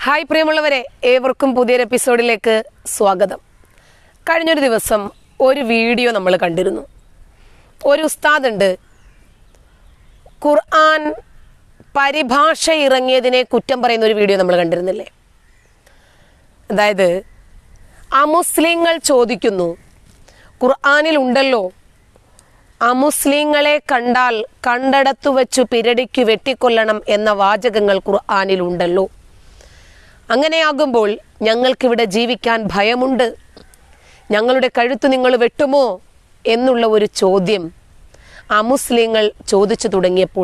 Hi പ്രിയമുള്ളവരെ ഏവർക്കും പുതിയൊരു എപ്പിസോഡിലേക്ക് സ്വാഗതം കഴിഞ്ഞൊരു ദിവസം ഒരു വീഡിയോ നമ്മൾ കണ്ടിരുന്നു ഒരു ഉസ്താദ് ഉണ്ട് ഖുർആൻ പരിഭാഷ ഇറങ്ങിയതിനെ കുറ്റം പറയുന്ന ഒരു വീഡിയോ നമ്മൾ കണ്ടിരുന്നില്ലേ അതായത് അമുസ്ലിങ്ങൾ ചോദിക്കുന്നു ഖുർആനിൽ ഉണ്ടല്ലോ അമുസ്ലിങ്ങളെ കണ്ടാൽ കണ്ടടത്തു വച്ചു പിരടിക്കു വെട്ടിക്കൊല്ലണം എന്ന വാചകങ്ങൾ ഖുർആനിൽ ഉണ്ടല്ലോ അങ്ങനെയാകുമ്പോൾ ഞങ്ങൾക്കിവിടെ ജീവിക്കാൻ ഭയമുണ്ട് ഞങ്ങളുടെ കഴുത്ത് നിങ്ങൾ വെട്ടുമോ എന്നുള്ള ഒരു ചോദ്യം അമുസ്ലിങ്ങൾ ചോദിച്ചു തുടങ്ങിയപ്പോൾ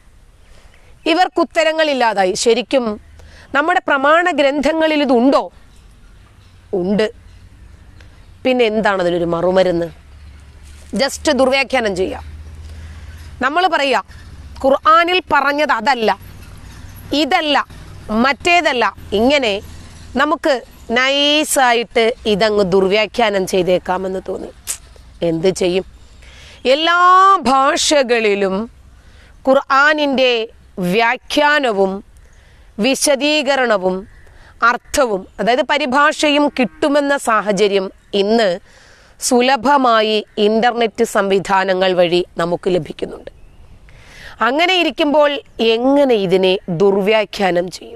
ഇവർക്കുത്തരങ്ങളില്ലാതായി ശരിക്കും നമ്മുടെ പ്രമാണ ഗ്രന്ഥങ്ങളിൽ ഇതുണ്ടോ ഉണ്ട് പിന്നെ എന്താണ് അതിനൊരു മറുമരുന്ന് ജസ്റ്റ് ദുർവ്യാഖ്യാനം ചെയ്യാം നമ്മൾ പറയാം ഖുർആനിൽ പറഞ്ഞത് അതല്ല ഇതല്ല മറ്റേതല്ല ഇങ്ങനെ നമുക്ക് നൈസായിട്ട് ഇതങ്ങ് ദുർവ്യാഖ്യാനം ചെയ്തേക്കാമെന്ന് തോന്നി എന്ത് ചെയ്യും എല്ലാ ഭാഷകളിലും ഖുർആനിൻ്റെ വ്യാഖ്യാനവും വിശദീകരണവും അർത്ഥവും അതായത് പരിഭാഷയും കിട്ടുമെന്ന സാഹചര്യം ഇന്ന് സുലഭമായി ഇൻ്റർനെറ്റ് സംവിധാനങ്ങൾ വഴി നമുക്ക് ലഭിക്കുന്നുണ്ട് അങ്ങനെ ഇരിക്കുമ്പോൾ എങ്ങനെ ഇതിനെ ദുർവ്യാഖ്യാനം ചെയ്യും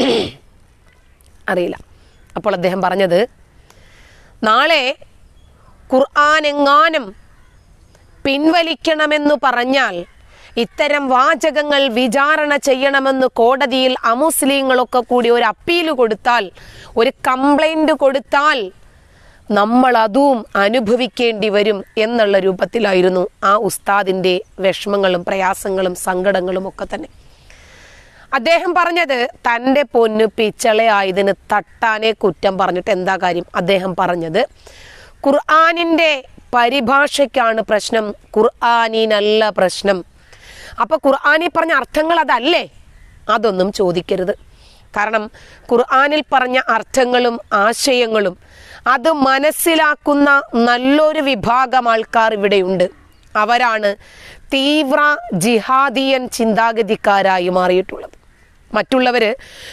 അറിയില്ല അപ്പോൾ അദ്ദേഹം പറഞ്ഞത് നാളെ ഖുർആൻ എങ്ങാനും പിൻവലിക്കണമെന്ന് പറഞ്ഞാൽ ഇത്തരം വാചകങ്ങൾ വിചാരണ ചെയ്യണമെന്ന് കോടതിയിൽ അമുസ്ലിങ്ങളൊക്കെ കൂടി ഒരു അപ്പീൽ കൊടുത്താൽ ഒരു കംപ്ലൈന്റ് കൊടുത്താൽ നമ്മൾ അതും അനുഭവിക്കേണ്ടി വരും എന്നുള്ള രൂപത്തിലായിരുന്നു ആ ഉസ്താദിന്റെ വിഷമങ്ങളും പ്രയാസങ്ങളും സങ്കടങ്ങളും ഒക്കെ തന്നെ അദ്ദേഹം പറഞ്ഞത് തൻ്റെ പൊന്നു പിച്ചളയായതിന് തട്ടാനെ കുറ്റം പറഞ്ഞിട്ട് എന്താ കാര്യം അദ്ദേഹം പറഞ്ഞത് ഖുർആാനിൻ്റെ പരിഭാഷയ്ക്കാണ് പ്രശ്നം ഖുർആാനിനല്ല പ്രശ്നം അപ്പൊ ഖുർആാനിൽ പറഞ്ഞ അർത്ഥങ്ങൾ അതല്ലേ അതൊന്നും ചോദിക്കരുത് കാരണം ഖുർആാനിൽ പറഞ്ഞ അർത്ഥങ്ങളും ആശയങ്ങളും അത് മനസ്സിലാക്കുന്ന നല്ലൊരു വിഭാഗം ആൾക്കാർ ഇവിടെയുണ്ട് അവരാണ് തീവ്ര ജിഹാദിയൻ ചിന്താഗതിക്കാരായി മാറിയിട്ടുള്ളത് മറ്റുള്ളവര്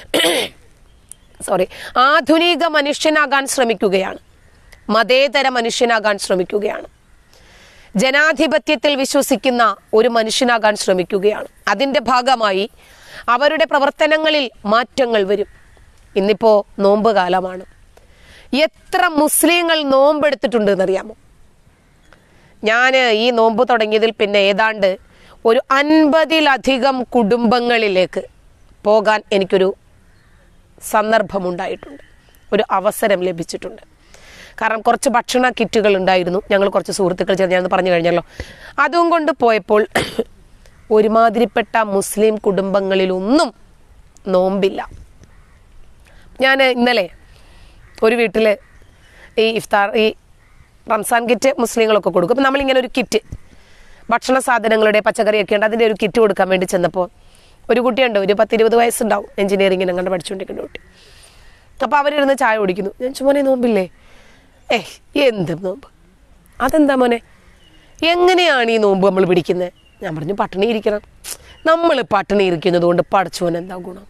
സോറി ആധുനിക മനുഷ്യനാകാൻ ശ്രമിക്കുകയാണ് മതേതര മനുഷ്യനാകാൻ ശ്രമിക്കുകയാണ് ജനാധിപത്യത്തിൽ വിശ്വസിക്കുന്ന ഒരു മനുഷ്യനാകാൻ ശ്രമിക്കുകയാണ് അതിൻ്റെ ഭാഗമായി അവരുടെ പ്രവർത്തനങ്ങളിൽ മാറ്റങ്ങൾ വരും ഇന്നിപ്പോ നോമ്പ് കാലമാണ് എത്ര മുസ്ലിങ്ങൾ നോമ്പെടുത്തിട്ടുണ്ട് എന്നറിയാമോ ഞാൻ ഈ നോമ്പ് തുടങ്ങിയതിൽ പിന്നെ ഏതാണ്ട് ഒരു അൻപതിലധികം കുടുംബങ്ങളിലേക്ക് പോകാൻ എനിക്കൊരു സന്ദർഭമുണ്ടായിട്ടുണ്ട് ഒരു അവസരം ലഭിച്ചിട്ടുണ്ട് കാരണം കുറച്ച് ഭക്ഷണ കിറ്റുകൾ ഉണ്ടായിരുന്നു ഞങ്ങൾ കുറച്ച് സുഹൃത്തുക്കൾ ചേർന്ന് ഞാൻ പറഞ്ഞു കഴിഞ്ഞല്ലോ അതും കൊണ്ട് പോയപ്പോൾ ഒരുമാതിരിപ്പെട്ട മുസ്ലിം കുടുംബങ്ങളിലൊന്നും നോമ്പില്ല ഞാൻ ഇന്നലെ ഒരു വീട്ടിൽ ഈ ഇഫ്താർ ഈ റംസാൻ കിറ്റ് മുസ്ലിങ്ങളൊക്കെ കൊടുക്കും അപ്പം നമ്മളിങ്ങനെ ഒരു കിറ്റ് ഭക്ഷണ സാധനങ്ങളുടെ പച്ചക്കറിയൊക്കെ ഉണ്ട് അതിൻ്റെ ഒരു കിറ്റ് കൊടുക്കാൻ വേണ്ടി ചെന്നപ്പോൾ ഒരു കുട്ടിയുണ്ട് ഒരു പത്തിരുപത് വയസ്സുണ്ടാവും എഞ്ചിനീയറിങ്ങിന് അങ്ങനെ പഠിച്ചുകൊണ്ടിരിക്കുന്ന കുട്ടി അപ്പോൾ അവരിരുന്ന് ചായ കുടിക്കുന്നു ഞാൻ ചുമനെ നോമ്പില്ലേ ഏയ് എന്ത് നോമ്പ് അതെന്താ മോനെ എങ്ങനെയാണ് ഈ നോമ്പ് നമ്മൾ പിടിക്കുന്നത് ഞാൻ പറഞ്ഞു പട്ടിണി ഇരിക്കണം നമ്മൾ പട്ടിണി ഇരിക്കുന്നത് കൊണ്ട് പടച്ചോൻ എന്താ ഗുണം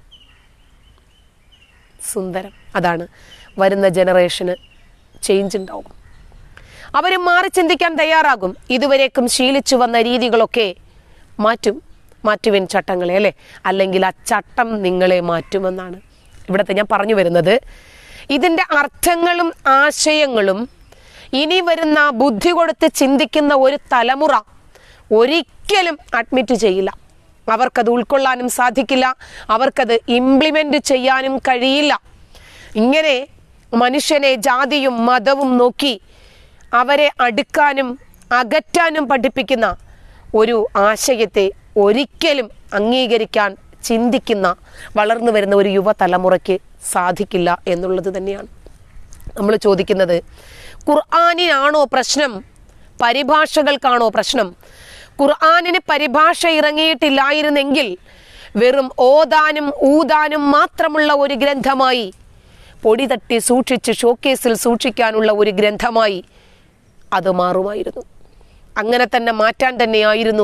സുന്ദരം അതാണ് വരുന്ന ജനറേഷന് ചേഞ്ച് ഉണ്ടാവും അവർ മാറി ചിന്തിക്കാൻ തയ്യാറാകും ഇതുവരേക്കും ശീലിച്ചു വന്ന രീതികളൊക്കെ മാറ്റും മാറ്റുവിൻ ചട്ടങ്ങളെ അല്ലേ അല്ലെങ്കിൽ ആ ചട്ടം നിങ്ങളെ മാറ്റുമെന്നാണ് ഇവിടത്തെ ഞാൻ പറഞ്ഞു വരുന്നത് ഇതിൻ്റെ അർത്ഥങ്ങളും ആശയങ്ങളും ഇനി വരുന്ന ബുദ്ധി കൊടുത്ത് ചിന്തിക്കുന്ന ഒരു തലമുറ ഒരിക്കലും അഡ്മിറ്റ് ചെയ്യില്ല അവർക്കത് ഉൾക്കൊള്ളാനും സാധിക്കില്ല അവർക്കത് ഇംപ്ലിമെൻ്റ് ചെയ്യാനും കഴിയില്ല ഇങ്ങനെ മനുഷ്യനെ ജാതിയും മതവും നോക്കി അവരെ അടുക്കാനും അകറ്റാനും പഠിപ്പിക്കുന്ന ഒരു ആശയത്തെ ഒരിക്കലും അംഗീകരിക്കാൻ ചിന്തിക്കുന്ന വളർന്നു വരുന്ന ഒരു യുവതലമുറയ്ക്ക് സാധിക്കില്ല എന്നുള്ളത് തന്നെയാണ് നമ്മൾ ചോദിക്കുന്നത് ഖുർആാനിനാണോ പ്രശ്നം പരിഭാഷകൾക്കാണോ പ്രശ്നം ഖുർആാനിന് പരിഭാഷ ഇറങ്ങിയിട്ടില്ലായിരുന്നെങ്കിൽ വെറും ഓതാനും ഊതാനും മാത്രമുള്ള ഒരു ഗ്രന്ഥമായി പൊടി തട്ടി സൂക്ഷിച്ച് ഷോക്കേസിൽ സൂക്ഷിക്കാനുള്ള ഒരു ഗ്രന്ഥമായി അത് മാറുമായിരുന്നു അങ്ങനെ തന്നെ മാറ്റാൻ തന്നെയായിരുന്നു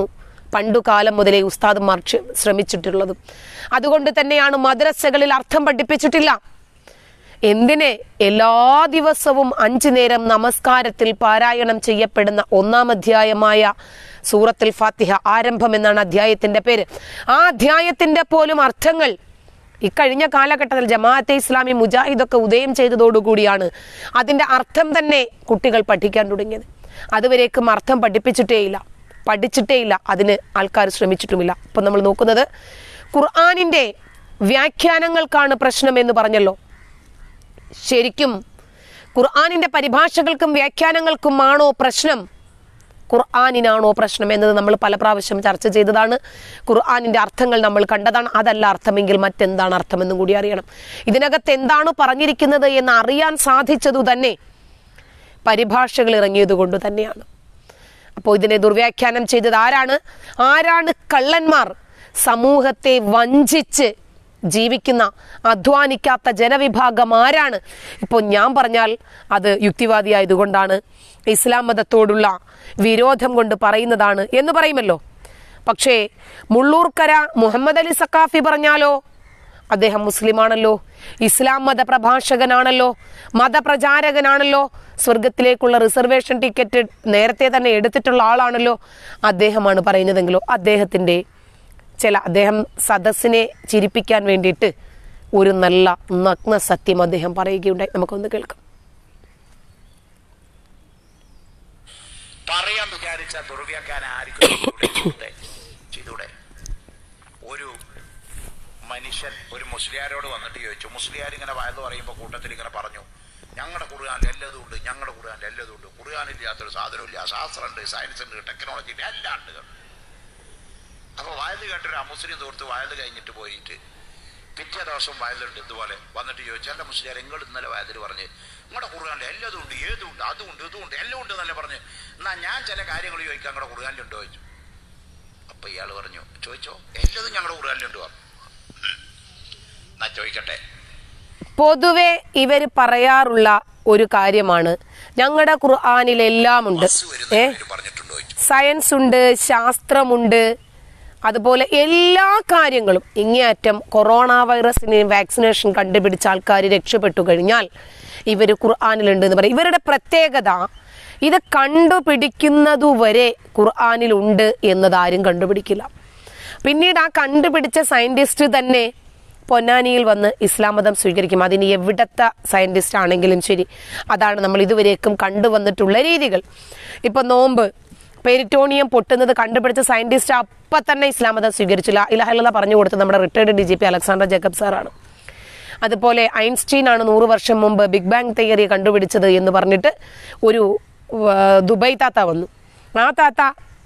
പണ്ടുകാലം മുതലേ ഉസ്താദുമാർ ക്ഷ- ശ്രമിച്ചിട്ടുള്ളതും അതുകൊണ്ട് തന്നെയാണ് മദ്രസകളിൽ അർത്ഥം പഠിപ്പിച്ചിട്ടില്ല എന്തിന് എല്ലാ ദിവസവും അഞ്ചു നേരം നമസ്കാരത്തിൽ പാരായണം ചെയ്യപ്പെടുന്ന ഒന്നാം അധ്യായമായ സൂറത്തുൽ ഫാത്തിഹ ആരംഭം എന്നാണ് അധ്യായത്തിന്റെ പേര് ആ അധ്യായത്തിന്റെ പോലും അർത്ഥങ്ങൾ ഇക്കഴിഞ്ഞ കാലഘട്ടത്തിൽ ജമാഅത്തെ ഇസ്ലാമി മുജാഹിദൊക്കെ ഉദയം ചെയ്തതോടുകൂടിയാണ് അതിന്റെ അർത്ഥം തന്നെ കുട്ടികൾ പഠിക്കാൻ തുടങ്ങിയത് അതുവരേക്കും അർത്ഥം പഠിപ്പിച്ചിട്ടേയില്ല പഠിച്ചിട്ടേയില്ല അതിന് ആൾക്കാർ ശ്രമിച്ചിട്ടുമില്ല ഇപ്പൊ നമ്മൾ നോക്കുന്നത് ഖുർആാനിന്റെ വ്യാഖ്യാനങ്ങൾക്കാണ് പ്രശ്നം എന്ന് പറഞ്ഞല്ലോ ശരിക്കും ഖുർആാനിന്റെ പരിഭാഷകൾക്കും വ്യാഖ്യാനങ്ങൾക്കുമാണോ പ്രശ്നം ഖുർആാനിനാണോ പ്രശ്നം എന്നത് നമ്മൾ പല പ്രാവശ്യം ചർച്ച ചെയ്തതാണ് ഖുർആാനിന്റെ അർത്ഥങ്ങൾ നമ്മൾ കണ്ടതാണ് അതല്ല അർത്ഥമെങ്കിൽ മറ്റെന്താണ് അർത്ഥമെന്നും കൂടി അറിയണം ഇതിനകത്ത് എന്താണ് പറഞ്ഞിരിക്കുന്നത് എന്ന് അറിയാൻ സാധിച്ചതു തന്നെ പരിഭാഷകൾ ഇറങ്ങിയത് കൊണ്ട് തന്നെയാണ് അപ്പോൾ ഇതിനെ ദുർവ്യാഖ്യാനം ചെയ്തത് ആരാണ് ആരാണ് കള്ളന്മാർ സമൂഹത്തെ വഞ്ചിച്ച് ജീവിക്കുന്ന അധ്വാനിക്കാത്ത ജനവിഭാഗം ആരാണ് ഇപ്പോൾ ഞാൻ പറഞ്ഞാൽ അത് യുക്തിവാദിയായതുകൊണ്ടാണ് ഇസ്ലാം മതത്തോടുള്ള വിരോധം കൊണ്ട് പറയുന്നതാണ് എന്ന് പറയുമല്ലോ പക്ഷേ മുള്ളൂർക്കര മുഹമ്മദ് അലി സക്കാഫി പറഞ്ഞാലോ അദ്ദേഹം മുസ്ലിമാണല്ലോ ഇസ്ലാം മതപ്രഭാഷകനാണല്ലോ മതപ്രചാരകനാണല്ലോ സ്വർഗത്തിലേക്കുള്ള റിസർവേഷൻ ടിക്കറ്റ് നേരത്തെ തന്നെ എടുത്തിട്ടുള്ള ആളാണല്ലോ അദ്ദേഹമാണ് പറയുന്നതെങ്കിലോ അദ്ദേഹത്തിന്റെ ചില അദ്ദേഹം സദസ്സിനെ ചിരിപ്പിക്കാൻ വേണ്ടിയിട്ട് ഒരു നല്ല നഗ്ന സത്യം അദ്ദേഹം പറയുകയുണ്ടായി നമുക്കൊന്ന് കേൾക്കാം പറയാൻ വിചാരിച്ച ദുർവ്യാഖ്യാനം ആർക്കും ചെയ്തൂടെ? ചെയ്തൂടെ ഒരു മനുഷ്യൻ ഒരു മുസ്ലിയാരോട് വന്നിട്ട് ചോദിച്ചു മുസ്ലിയാർ ഇങ്ങനെ വയത് പറയുമ്പോൾ കൂട്ടത്തിൽ ഇങ്ങനെ പറഞ്ഞു ഞങ്ങളുടെ ഖുർആാനിൽ എല്ലതും ഉണ്ട് ഞങ്ങളുടെ ഖുർആാനിൽ എല്ലതും ഉണ്ട് ഖുർആാനില്ലാത്തൊരു സാധനമില്ല ശാസ്ത്രമുണ്ട് സയൻസ് ഉണ്ട് ടെക്നോളജി ഉണ്ട് എല്ലാം ഉണ്ട് അപ്പൊ വയത് കേട്ടൊരു അമുസ്ലിം സുഹൃത്ത് വയത് കഴിഞ്ഞിട്ട് പോയിട്ട് പിറ്റേ ദിവസം വയലുണ്ട് ഇതുപോലെ വന്നിട്ട് ചോദിച്ചു അല്ല മുസ്ലിം നിങ്ങൾ ഇന്നലെ വയതിൽ പറഞ്ഞ് നിങ്ങളുടെ ഖുർആാനിൽ എല്ലതും ഉണ്ട് ഏതും ഉണ്ട് അതും ഉണ്ട് ഇതും ഉണ്ട് എല്ലാം ഉണ്ട് എന്നല്ലേ പറഞ്ഞ് എന്നാ ഞാൻ ചില കാര്യങ്ങൾ ചോദിക്കാം നിങ്ങളുടെ ഖുർആാനിലുണ്ടോ ചോദിച്ചു അപ്പൊ ഇയാൾ പറഞ്ഞു ചോദിച്ചോ എല്ലതും ഞങ്ങളുടെ ഖുർആാനിലുണ്ട് പറഞ്ഞു ഉം. എന്നാ ചോദിക്കട്ടെ പൊതുവെ ഇവർ പറയാറുള്ള ഒരു കാര്യമാണ് ഞങ്ങളുടെ ഖുർആാനിൽ എല്ലാം ഉണ്ട് ബസ് വരുന്ന ഏ കാര്യം പറഞ്ഞിട്ടുണ്ടോ ചോദിച്ചു സയൻസ് ഉണ്ട് ശാസ്ത്രമുണ്ട് അതുപോലെ എല്ലാ കാര്യങ്ങളും ഇങ്ങേയറ്റം കൊറോണ വൈറസിന് വാക്സിനേഷൻ കണ്ടുപിടിച്ച ആൾക്കാർ രക്ഷപ്പെട്ടു കഴിഞ്ഞാൽ ഇവർ ഖുർആാനിലുണ്ട് എന്ന് പറയും ഇവരുടെ പ്രത്യേകത ഇത് കണ്ടുപിടിക്കുന്നതുവരെ ഖുർആാനിലുണ്ട് എന്നത് ആരും കണ്ടുപിടിക്കില്ല പിന്നീട് ആ കണ്ടുപിടിച്ച സയന്റിസ്റ്റ് തന്നെ പൊന്നാനിയിൽ വന്ന് ഇസ്ലാം മതം സ്വീകരിക്കും അതിന് എവിടത്തെ സയന്റിസ്റ്റ് ആണെങ്കിലും ശരി അതാണ് നമ്മൾ ഇതുവരേക്കും കണ്ടുവന്നിട്ടുള്ള രീതികൾ ഇപ്പൊ നോമ്പ് പെരിറ്റോണിയം പൊട്ടുന്നത് കണ്ടുപിടിച്ച സയന്റിസ്റ്റ് അപ്പം തന്നെ ഇസ്ലാം മതം സ്വീകരിച്ചില്ല ഇലഹല്ല പറഞ്ഞു കൊടുത്തത് നമ്മുടെ retired D G P Alexander Jacob സാറാണ് അതുപോലെ ഐൻസ്റ്റീൻ ആണ് നൂറ് വർഷം മുമ്പ് ബിഗ് ബാങ് തിയറി കണ്ടുപിടിച്ചത് എന്ന് പറഞ്ഞിട്ട് ഒരു ആ, ദുബൈ താത്ത വന്നു ആ താത്ത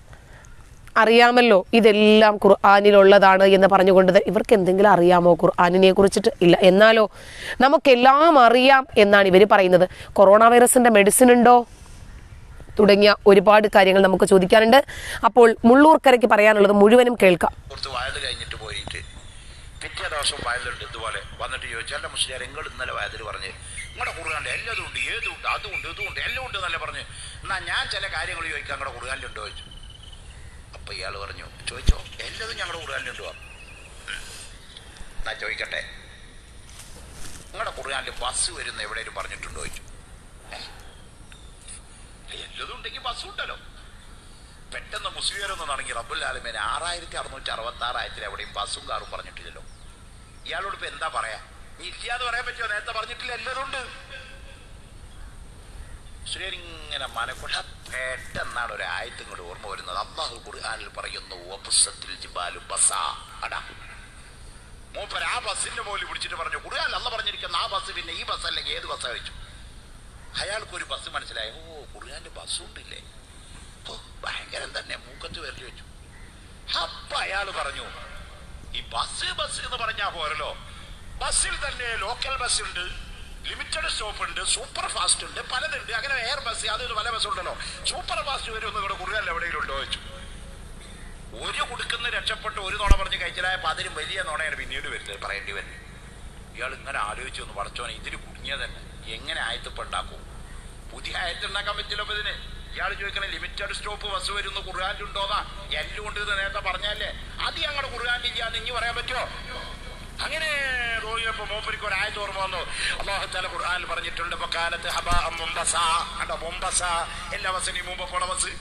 അറിയാമല്ലോ ഇതെല്ലാം ഖുർആാനിലുള്ളതാണ് എന്ന് പറഞ്ഞുകൊണ്ട് ത- ഇവർക്ക് എന്തെങ്കിലും അറിയാമോ ഖുർആാനിനെ കുറിച്ചിട്ട് ഇല്ല എന്നാലോ നമുക്കെല്ലാം അറിയാം എന്നാണ് ഇവർ പറയുന്നത് കൊറോണ വൈറസിന്റെ മെഡിസിൻ ഉണ്ടോ തുടങ്ങിയ ഒരുപാട് കാര്യങ്ങൾ നമുക്ക് ചോദിക്കാനുണ്ട് അപ്പോൾ മുള്ളൂർക്കരയ്ക്ക് പറയാനുള്ളത് മുഴുവനും കേൾക്കാം കുറച്ച് വയത് കഴിഞ്ഞിട്ട് പോയിട്ട് പിറ്റേ ദിവസം വയലുണ്ട് ഇതുപോലെ വന്നിട്ട് ചോദിച്ചു അല്ല മുസ്ലിം നിങ്ങൾ ഇന്നലെ വയതിൽ പറഞ്ഞ് നിങ്ങളുടെ ഖുർആാനിൽ എല്ലതും ഉണ്ട് ഏതും ഉണ്ട് അതും ഉണ്ട് ഇതും ഉണ്ട് എല്ലാം ഉണ്ട് എന്നല്ലേ പറഞ്ഞ് എന്നാ ഞാൻ ചില കാര്യങ്ങൾ ചോദിക്കാം നിങ്ങളുടെ ഖുർആാനിലുണ്ടോ ചോദിച്ചു അപ്പൊ ഇയാൾ പറഞ്ഞു ചോദിച്ചോ എല്ലതും ഞങ്ങളുടെ ഖുർആാനിലുണ്ടോ ഉം. എന്നാ ചോദിക്കട്ടെ നിങ്ങളുടെ ഖുർആാനിൽ ബസ് വരുന്ന എവിടെയും പറഞ്ഞിട്ടുണ്ടോ ചോദിച്ചു ഏ? എല്ലതും ഉണ്ടെങ്കിൽ ബസ് ഉണ്ടല്ലോ പെട്ടെന്ന് മുസ്ലിം തുടങ്ങി റബ്ബുൽ ആലമീൻ ആറായിരത്തി അറുന്നൂറ്റി അറുപത്തി ആറ് ആയത്തിൽ എവിടെയും ബസ്സും കാറും പറഞ്ഞിട്ടില്ലല്ലോ ഇയാളോട് ഇപ്പൊ എന്താ പറയാ നീ ഇല്ലാന്ന് പറയാൻ പറ്റുമോ നേരത്തെ പറഞ്ഞിട്ടില്ല എല്ലാവരും ഉണ്ട് മുസ്ലിം ഇങ്ങനെ മനക്കൊണ്ട പെട്ടെന്നാണ് ഒരു ആയത്തും കൂടെ ഓർമ്മ വരുന്നത് അള്ളാഹു ഖുർആാനിൽ പറയുന്നു "വബുസ്സത്തിൽ ജിബാലു ബസാ." അടാ മൂപ്പർ ആ ബസ്സിന്റെ മുകളിൽ പിടിച്ചിട്ട് പറഞ്ഞു ഖുർആൻ അല്ല പറഞ്ഞിരിക്കുന്ന ആ ബസ് പിന്നെ ഈ ബസ് അല്ലെങ്കിൽ ഏത് ബസ്സാ വെച്ചു അയാൾക്ക് ഒരു ബസ് മനസ്സിലായി ഓ ഖുർആാന്റെ ബസ് ഉണ്ടില്ലേ ഓ, ഭയങ്കരം തന്നെ മൂക്കത്ത് വരല് വെച്ചു അപ്പൊ അയാൾ പറഞ്ഞു ഈ ബസ് ബസ് എന്ന് പറഞ്ഞാ പോരല്ലോ ബസ്സിൽ തന്നെ ലോക്കൽ ബസ് ഉണ്ട് ലിമിറ്റഡ് സ്റ്റോപ്പ് ഉണ്ട് സൂപ്പർ ഫാസ്റ്റ് ഉണ്ട് പലതുണ്ട് അങ്ങനെ എയർ ബസ് അത് ഇത് പല ബസ് ഉണ്ടല്ലോ സൂപ്പർ ഫാസ്റ്റ് വരും ഒന്ന് ഇവിടെ കൂടുതൽ എവിടെയെങ്കിലും ഉണ്ടോ വെച്ചു ഒരു കുടുക്കുന്ന രക്ഷപ്പെട്ട് ഒരു നുണ പറഞ്ഞ് കഴിച്ചലായപ്പോ അതിനും വലിയ നുണയാണ് പിന്നീട് വരുന്നത് പറയേണ്ടി വരുന്നത് ഇയാൾ ഇങ്ങനെ ആലോചിച്ചു ഒന്ന് പഠിച്ചോനെ ഇതിന് കുടുങ്ങിയ തന്നെ എങ്ങനെ ആയത്തിപ്പ് ഉണ്ടാക്കും പുതിയ ആയത്ത് ഉണ്ടാക്കാൻ പറ്റില്ല അപ്പൊ ഇതിന് ഇയാൾ ചോദിക്കണ ലിമിറ്റഡ് സ്റ്റോപ്പ് ബസ് വരുന്ന ഖുർആാനിലുണ്ടോന്നാ എല്ലാം ഉണ്ട് എന്ന് നേരത്തെ പറഞ്ഞല്ലേ അത് ഞങ്ങളുടെ ഖുർആാനിലില്ലാന്ന് ഇനി പറയാൻ പറ്റുമോ അങ്ങനെ റോയിയപ്പോ മൂപ്പരിക്ക് ഒരു ആയത് ഓർമ്മ വന്നു അള്ളാഹുത്താല ഖുർആാനിൽ പറഞ്ഞിട്ടുണ്ട് ഇപ്പൊ കാലത്ത് ഹബ മുംബസ കണ്ടോ മുംബസ എല്ലാ ബസ്സിനും മുമ്പ് പോണ ബസ്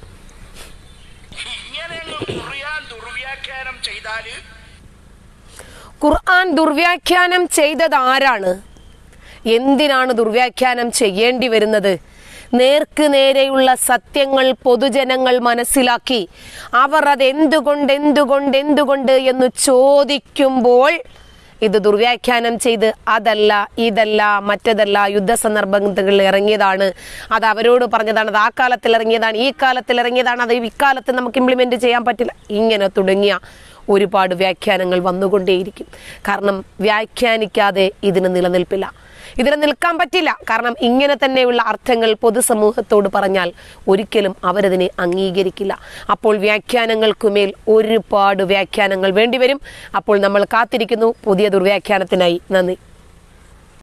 ഇങ്ങനെ അങ്ങ് ഖുർആൻ ദുർവ്യാഖ്യാനം ചെയ്താല് ഖുർആൻ ദുർവ്യാഖ്യാനം ചെയ്തത് ആരാണ് എന്തിനാണ് ദുർവ്യാഖ്യാനം ചെയ്യേണ്ടി വരുന്നത് നേർക്ക് നേരെയുള്ള സത്യങ്ങൾ പൊതുജനങ്ങൾ മനസ്സിലാക്കി അവർ അത് എന്തുകൊണ്ട് എന്തുകൊണ്ട് എന്തുകൊണ്ട് എന്ന് ചോദിക്കുമ്പോൾ ഇത് ദുർവ്യാഖ്യാനം ചെയ്ത് അതല്ല ഇതല്ല മറ്റതല്ല യുദ്ധ സന്ദർഭങ്ങളിൽ ഇറങ്ങിയതാണ് അത് അവരോട് പറഞ്ഞതാണ് അത് ആ കാലത്തിൽ ഇറങ്ങിയതാണ് ഈ കാലത്തിൽ ഇറങ്ങിയതാണ് അത് ഇക്കാലത്ത് നമുക്ക് ഇംപ്ലിമെന്റ് ചെയ്യാൻ പറ്റില്ല ഇങ്ങനെ തുടങ്ങിയ ഒരുപാട് വ്യാഖ്യാനങ്ങൾ വന്നുകൊണ്ടേയിരിക്കും കാരണം വ്യാഖ്യാനിക്കാതെ ഇതിന് നിലനിൽപ്പില്ല ഇതിന് നിൽക്കാൻ പറ്റില്ല കാരണം ഇങ്ങനെ തന്നെയുള്ള അർത്ഥങ്ങൾ പൊതുസമൂഹത്തോട് പറഞ്ഞാൽ ഒരിക്കലും അവരതിനെ അംഗീകരിക്കില്ല അപ്പോൾ വ്യാഖ്യാനങ്ങൾക്കുമേൽ ഒരുപാട് വ്യാഖ്യാനങ്ങൾ വേണ്ടിവരും അപ്പോൾ നമ്മൾ കാത്തിരിക്കുന്നു പുതിയ ദുർവ്യാഖ്യാനത്തിനായി നന്ദി